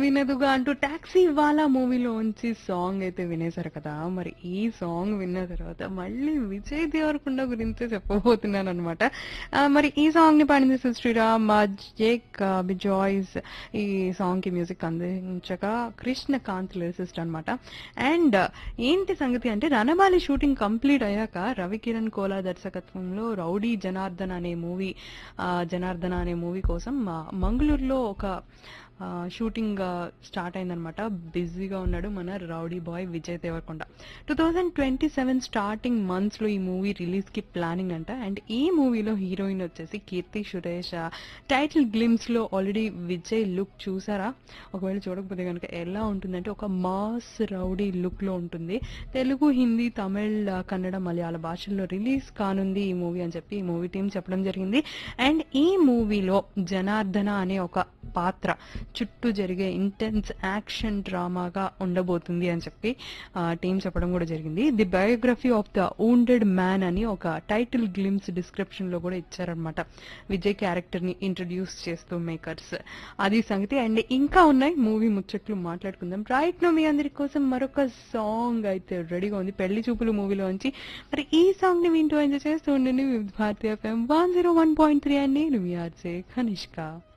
వినదుగా అంటూ టాక్సీ వాలా మూవీలోంచి సాంగ్ అయితే వినేశారు కదా మరి ఈ సాంగ్ విన్న తర్వాత మళ్ళీ విజయ్ దేవరకొండ గురించే చెప్పబోతున్నాను అనమాట మరి ఈ సాంగ్ ని పాడింది శ్రీరామ్ జేక్ బిజాయ్స్ ఈ సాంగ్ కి మ్యూజిక్ అందించగా కృష్ణకాంత్ లిరిసిస్ట్ అనమాట అండ్ ఏంటి సంగతి అంటే రణబాలి షూటింగ్ కంప్లీట్ అయ్యాక రవికిరణ్ కోలా దర్శకత్వంలో రౌడీ జనార్దన్ అనే మూవీ జనార్దన అనే మూవీ కోసం ఆ, మంగళూరులో ఒక ఆ, షూటింగ్ ఆ, స్టార్ట్ అయిందనమాట బిజీగా ఉన్నాడు మన rowdy boy Vijay Deverakonda two thousand twenty seven starting months లో ఈ మూవీ రిలీజ్ కి ప్లానింగ్ అంట అండ్ ఈ మూవీలో హీరోయిన్ వచ్చేసి కీర్తి సురేష్ ఆ, టైటిల్ గ్లిమ్స్ లో ఆల్రెడీ విజయ్ లుక్ చూసారా ఒకవేళ చూడకపోతే కనుక ఎలా ఉంటుందంటే ఒక మాస్ రౌడీ లుక్ లో ఉంటుంది తెలుగు హిందీ తమిళ్ ఆ, కన్నడ మలయాళ భాషల్లో రిలీజ్ కానుంది ఈ మూవీ అని చెప్పి ఈ మూవీ టీం చెప్పడం జరిగింది అండ్ ఈ మూవీలో జనార్దన అనే ఒక పాత్ర చుట్టూ జరిగే ఇంటెన్స్ యాక్షన్ డ్రామాగా ఉండబోతుంది అని చెప్పి టీం చెప్పడం కూడా జరిగింది the biography of the wounded man అని ఒక టైటిల్ గ్లిమ్స్ డిస్క్రిప్షన్ లో కూడా ఇచ్చారనమాట విజయ్ క్యారెక్టర్ ని ఇంట్రడ్యూస్ చేస్తూ మేకర్స్ అది సంగతి అండ్ ఇంకా ఉన్నాయి మూవీ ముచ్చట్లు మాట్లాడుకుందాం రైట్ నో మీ అందరి కోసం మరొక సాంగ్ అయితే రెడీగా ఉంది పెళ్లి చూపులు మూవీలోంచి మరి ఈ సాంగ్ ని వింటూ ఎంజాయ్ చేస్తూ ఉండండి Vividh Bharati FM one zero one point three అండి నేను మీ ఆర్జే కనిష్క